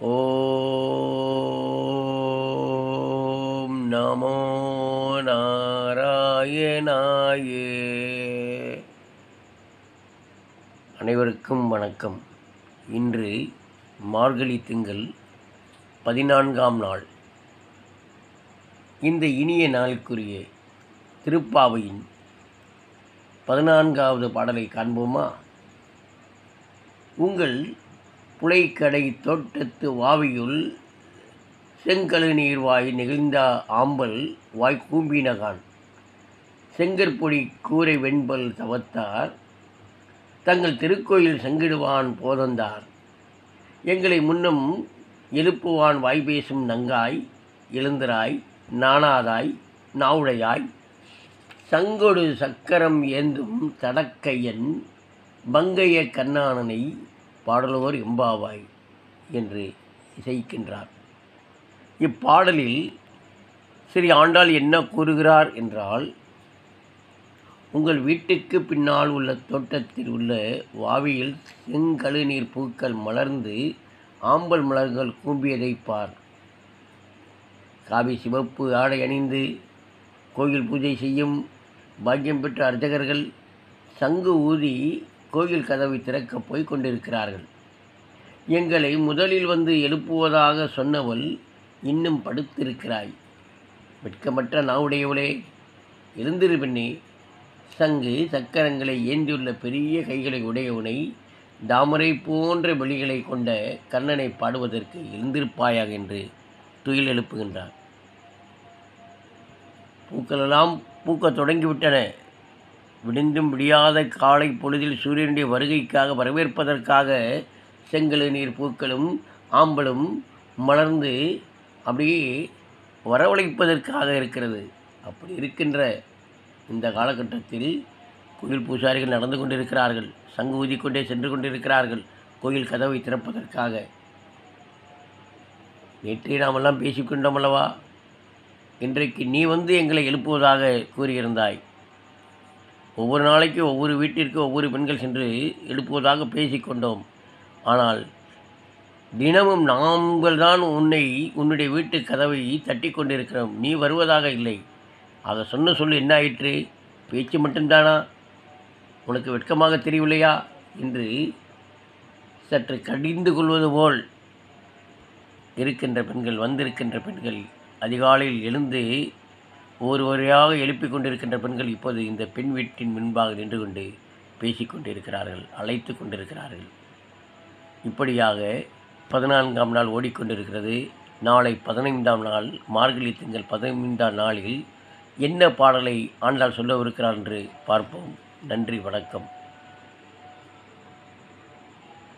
ஓம் நமோ நாராயணாயே அனைவருக்கும் வணக்கம் இன்று மார்கழி திங்கள் பதினான்காம் நாள் இந்த இனிய நாளுக்குரிய திருப்பாவையின் பதினான்காவது பாடலை காண்போமா உங்கள் புலைக்கடை தோட்டத்து வாவியுள் செங்கழு நீர்வாய் நெகிழ்ந்த ஆம்பல் வாய் கூம்பினகான் செங்கற்பொடி கூரை வெண்பல் தவத்தார் தங்கள் திருக்கோயில் செங்கிடுவான் போதந்தார் எங்களை முன்னம் எழுப்புவான் வாய் பேசும் நங்காய் எழுந்தராய் நாணாதாய் நாவுடையாய் சங்கொடு சக்கரம் ஏந்தும் தடக்கையன் பங்கைய கண்ணானனை பாடலோர் எம்பாவாய் என்று இசைக்கின்றார் இப்பாடலில் ஸ்ரீ ஆண்டாள் என்ன கூறுகிறார் என்றால் உங்கள் வீட்டுக்கு பின்னால் உள்ள தோட்டத்தில் உள்ள வாவியில் செங்கழுநீர் பூக்கள் மலர்ந்து ஆம்பல் மலர்கள் கூம்பியதைப் பார் காவி சிவப்பு ஆடை அணிந்து கோயில் பூஜை செய்யும் பாக்கியம் பெற்ற அர்ச்சகர்கள் சங்கு ஊதி கோயில் கதவை திறக்கப் போய் கொண்டிருக்கிறார்கள் எங்களை முதலில் வந்து எழுப்புவதாக சொன்னவள் இன்னும் படுத்திருக்கிறாய் வெட்கமற்ற நாவுடையவளே எழுந்திரு பெண்ணே சங்கு சக்கரங்களை ஏந்தியுள்ள பெரிய கைகளை உடையவனை தாமரை போன்ற வெளிகளை கொண்ட கண்ணனை பாடுவதற்கு எழுந்திருப்பாயாக என்று துயில் எழுப்புகின்றார் பூக்களெல்லாம் பூக்கத் தொடங்கிவிட்டன விடிந்தும் விடியாத காலை பொழுதில் சூரியனுடைய வருகைக்காக வரவேற்பதற்காக செங்கழு நீர் பூக்களும் ஆம்பலும் மலர்ந்து அப்படியே வரவழைப்பதற்காக இருக்கிறது அப்படி இருக்கின்ற இந்த காலகட்டத்தில் கோயில் பூசாரிகள் நடந்து கொண்டிருக்கிறார்கள் சங்கு ஊதிக்கொண்டே சென்று கொண்டிருக்கிறார்கள் கோயில் கதவை திறப்பதற்காக நேற்றே நாமெல்லாம் பேசிக்கொண்டோம் அல்லவா இன்றைக்கு நீ வந்து எங்களை எழுப்புவதாக கூறியிருந்தாய் ஒவ்வொரு நாளைக்கு ஒவ்வொரு வீட்டிற்கு ஒவ்வொரு பெண்கள் சென்று எழுப்புவதாக பேசிக்கொண்டோம் ஆனால் தினமும் நாங்கள் தான் உன்னை உன்னுடைய வீட்டு கதவை தட்டி கொண்டிருக்கிறோம் நீ வருவதாக இல்லை அதை சொன்ன சொல்லு என்ன ஆயிற்று பேச்சு மட்டும்தானா உனக்கு வெட்கமாக தெரியவில்லையா என்று சற்று கடிந்து கொள்வது போல் இருக்கின்ற பெண்கள் வந்திருக்கின்ற பெண்கள் அதிகாலையில் எழுந்து ஒருவரையாக எழுப்பிக் கொண்டிருக்கின்ற பெண்கள் இப்போது இந்த பெண் வீட்டின் முன்பாக நின்று கொண்டு பேசிக் கொண்டிருக்கிறார்கள் அழைத்து கொண்டிருக்கிறார்கள் இப்படியாக பதினான்காம் நாள் ஓடிக்கொண்டிருக்கிறது நாளை பதினைந்தாம் நாள் மார்கழி திங்கள் பதினைந்தாம் நாளில் என்ன பாடலை ஆண்டாள் சொல்லவிருக்கிறார் என்று பார்ப்போம் நன்றி வணக்கம்